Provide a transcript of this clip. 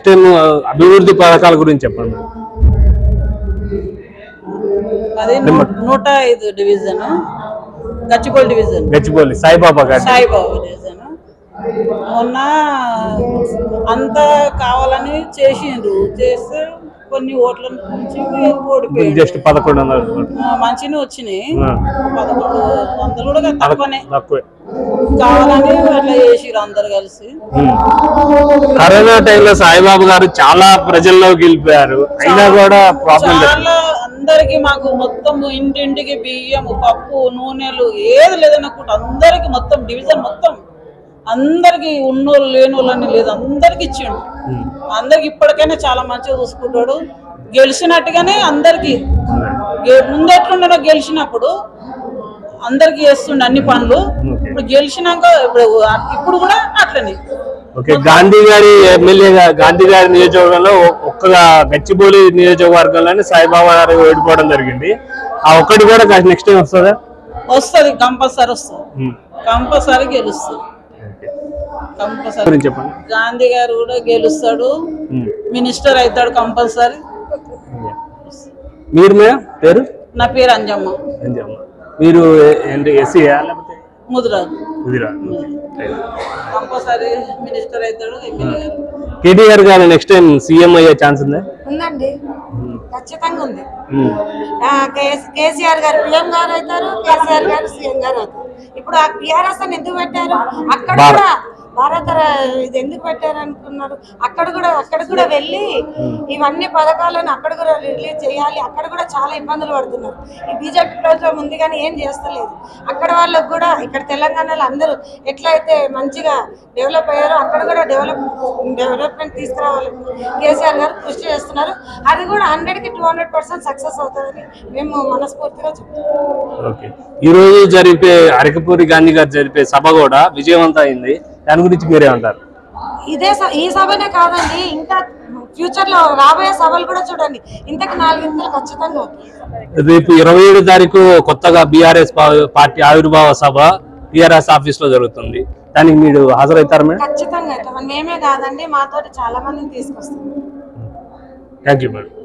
Time అభివృద్ధి పథకాల గురించి చెప్పండి మేడం. అది నూ- నూట ఐదు డివిజన్ గచ్చిబౌలి డివిజన్ గచ్చిబౌలి సాయిబాబా గారి సాయిబాబా డివిజన్ మొన్న అంతా కావాలని చేసిండ్రు చేస్తే కొన్ని ఓట్ల నుంచి ఓడిపోయింది జస్ట్ పదకొండు వందలు మంచిగా వచ్చినాయి ఆ. పదకొండు వందలు కూడా తక్కువనే తక్కువే కావాలని అట్లా చేసిరు అందరు కలిసి ఉమ్. కరోనా టైంలో సాయిబాబా గారు చాలా ప్రజల్లోకి వెళ్ళిపోయారు అయినా కూడా ప్రాబ్లం లేదు చాలా అందరికి మాకు మొత్తం ఇంటింటికి బియ్యం పప్పు నూనెలు ఏది లేదనుకుంటా అందరికి మొత్తం డివిజన్ మొత్తం అందరికి ఉన్నోళ్ళు లేనోళ్ళు అని లేదు అందరికి ఇచ్చిండు అందరికి ఇప్పటికైనా చాలా మంచిగా చూసుకుంటాడు గెలిచినట్టుగానే అందరికి గె- ముందు ఎట్లుండో గెలిచినప్పుడు అందరికి చేస్తుండే అన్ని పనులు ఇప్పుడు గెలిచినాక ఇప్పుడు ఇప్పుడు కూడా అట్లనే ఓకే గాంధీ గారి ఎమ్మెల్యేగా గాంధీ గారి నియోజకవర్గంలో ఒ- ఒక్క గచ్చిబౌలి నియోజకవర్గంలోనే సాయిబాబా గారు ఓడిపోవడం జరిగింది ఆ ఒక్కటి కూడా నెక్స్ట్ టైం వస్తుందా వస్తుంది కంపల్సరీ వస్తుంది ఉమ్. కంపల్సరీ గెలుస్తుంది ఓకే. కంపల్సరీ గురించి చెప్పండి గాంధీ గారు కూడా గెలుస్తాడు ఉమ్. మినిస్టర్ అవుతాడు కంపల్సరీ మీరు మే పేరు నా పేరు అంజమ్మ ఏం చెప్పమ్మా? మీరు ఏ- ఏంటి ఎస్సీ లేకపోతే ముదిరాజు ఇదిరా కంపల్సరీ మినిస్టర్ అవుతాడు ఎమ్మెల్యే గారు కేటీఆర్ గారు నెక్స్ట్ టైం సీఎం అయ్యే ఛాన్స్ ఉందా ఉందండి ఖచ్చితంగా ఉంది ఉమ్. ఆ, కేస్- కేసీఆర్ గారు పిఎం గారు అవుతారు కేసీఆర్ గారు సీఎం గారు అవుతారు ఇప్పుడు ఆ బీఆర్ఎస్ అని ఎందుకు పెట్టారు అక్కడ భారత్. కూడా భారత ర- ఇది ఎందుకు పెట్టారు అనుకున్నారు అక్కడ కూడా అక్కడ కూడా వెళ్ళి ఇవన్నీ పథకాలను అక్కడ కూడా రిలీజ్ చేయాలి అక్కడ కూడా చాలా ఇబ్బందులు పడుతున్నారు ఈ బీజేపీ ప్రభుత్వం ఉంది కానీ ఏం చేస్తలేదు అక్కడ వాళ్ళకు కూడా ఇక్కడ తెలంగాణలో అందరూ ఎట్లయితే మంచిగా డెవలప్ అయ్యారో అక్కడ కూడా డెవలప్ డెవలప్మెంట్ తీసుకురావాలి కేసీఆర్ గారు కృషి చేస్తున్నారు అది కూడా హండ్రెడ్కి టూ హండ్రెడ్ పర్సెంట్ సక్సెస్ అవుతుందని మేము మనస్ఫూర్తిగా చెప్తున్నాం ఓకే ఈ రోజు జరిపే అరకపూరి గాంధీ గారు జరిపే సభ కూడా విజయవంతం అయింది దాని గురించి మీరేమంటారు ఇదే స- ఈ సభనే కాదండి ఇంకా ఫ్యూచర్ లో రాబోయే సభలు కూడా చూడండి ఇంతకు నాలుగింతలు ఖచ్చితంగా అవుతాయి రేపు ఇరవై ఏడు తారీఖు కొత్తగా బీఆర్ఎస్ పార్టీ ఆవిర్భావ సభ టిఆర్ఎస్ ఆఫీస్ లో జరుగుతుంది దానికి మీరు హాజరవుతారు మేడం ఖచ్చితంగా అవుతాం మేమే కాదండి మాతోటి చాలా మందిని తీసుకొస్తాం థ్యాంక్ యూ మేడం